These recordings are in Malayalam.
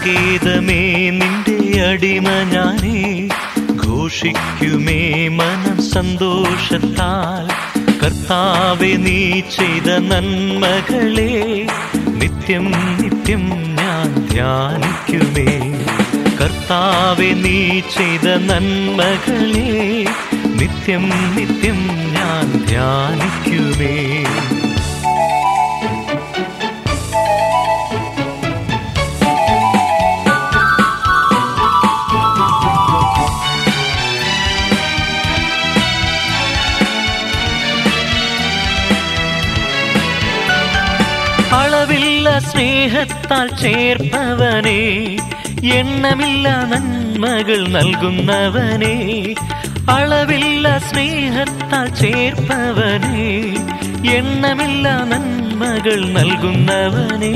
സങ്കേതമേ നിന്റെ അടിമ ഞാനേ ഘോഷിക്കുമേ മനം സന്തോഷത്താൽ കർത്താവെ നീ ചെയ്ത നന്മകളെ നിത്യം നിത്യം ഞാൻ ധ്യാനിക്കുമേ കർത്താവെ നീ ചെയ്ത നന്മകളെ നിത്യം നിത്യം ഞാൻ ധ്യാനിക്കുമേ അളവില്ല സ്നേഹത്താൽ ചേർപ്പവനെ എണ്ണമില്ല നന്മകൾ നൽകുന്നവനെ അളവില്ല സ്നേഹത്താൽ ചേർപ്പവനെ എണ്ണമില്ല നന്മകൾ നൽകുന്നവനെ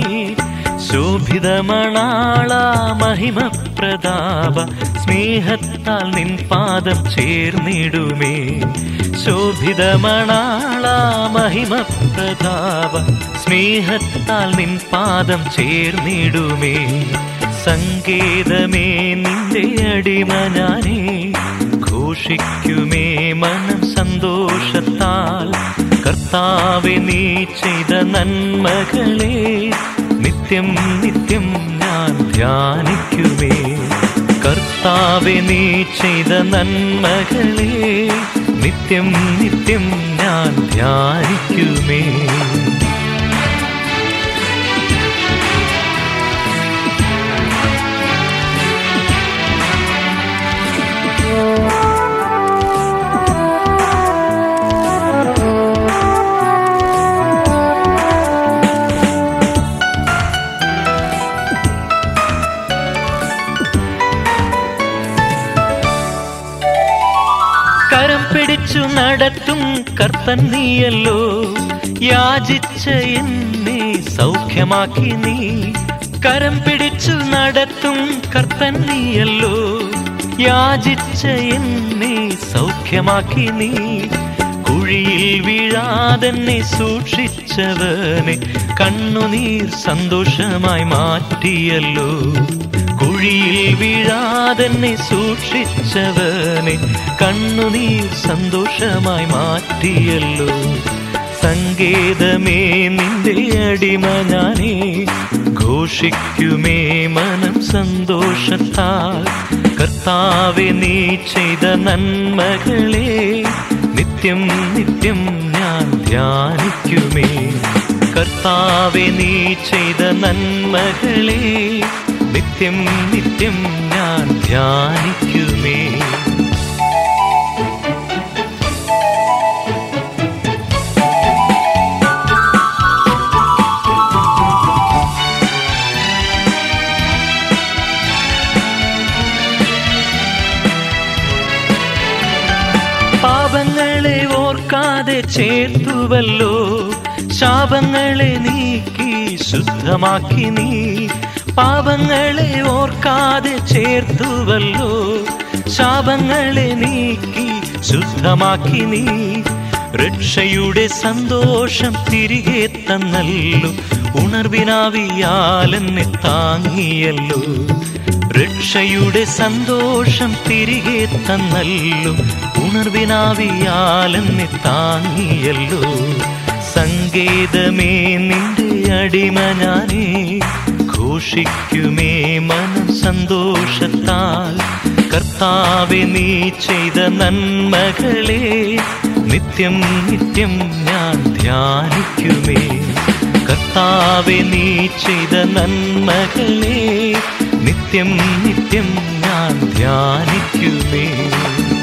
ശോഭിതമണാള മഹിമപ്രതാപ സ്നേഹത്താൽ നിൻ പാദം ചേർന്നിടുമേ ശോഭിതമണാള മഹിമപ്രതാപ സ്നേഹത്താൽ നിൻ പാദം ചേർന്നിടുമേ സങ്കേതമേ നിന്റെ അടിമ ഞാനേ ഘോഷിക്കുമേ മനം സന്തോഷത്താൽ കർത്താവെ നീ ചെയ്ത നന്മകളെ നിത്യം നിത്യം ഞാൻ ധ്യാനിക്കുമേ കർത്താവെ നീ ചെയ്ത നന്മകളെ നിത്യം നിത്യം ഞാൻ ധ്യാനിക്കുമേ കരം പിടിച്ചു നടത്തും കർത്തൻ നീയല്ലോ യാചിച്ച എന്നെ സൗഖ്യമാക്കി നീ കരം പിടിച്ചു നടത്തും കർത്തൻ നീയല്ലോ യാചിച്ച എന്നെ സൗഖ്യമാക്കി നീ കുഴിയിൽ വീഴാതെന്നെ സൂക്ഷിച്ചവനെ കണ്ണുനീർ സന്തോഷമായി മാറ്റിയല്ലോ കുഴിയിൽ വീഴാതെന്നെ സൂക്ഷിച്ചവനെ കണ്ണുനീർ സന്തോഷമായി മാറ്റിയല്ലോ സങ്കേതമേ നിന്റെ അടിമ ഞാനേ ഘോഷിക്കുമേ മനം സന്തോഷത്താൽ കർത്താവെ നീ ചെയ്ത നന്മകളെ നിത്യം നിത്യം ഞാൻ ധ്യാനിക്കുമേ കർത്താവെ നീ ചെയ്ത നന്മകളെ നിത്യം നിത്യം ഞാൻ ധ്യാനിക്കുമേ പാപങ്ങളെ ഓർക്കാതെ ചേർത്തുവല്ലോ ശാപങ്ങളെ നീക്കി ശുദ്ധമാക്കി നീ പാപങ്ങളെ ഓർക്കാതെ ചേർത്തുവല്ലോ ശാപങ്ങളെ നീക്കി ശുദ്ധമാക്കി നീ രക്ഷയുടെ സന്തോഷം തിരികെ തന്നല്ലോ ഉണർവിനാവിയാലെന്നെ താങ്ങിയല്ലോ രക്ഷയുടെ സന്തോഷം തിരികെ തന്നല്ലോ ഉണർവിനാവിയാലെന്നെ താങ്ങിയല്ലോ സങ്കേതമേ നിന്റെ അടിമ ഞാനേ ഘോഷിക്കുമേ മനം സന്തോഷത്താൽ കർത്താവെ നീ ചെയ്ത നന്മകളെ നിത്യം നിത്യം ഞാൻ ധ്യാനിക്കുമേ കർത്താവെ നീ ചെയ്ത നന്മകളെ നിത്യം നിത്യം ഞാൻ ധ്യാനിക്കുമേ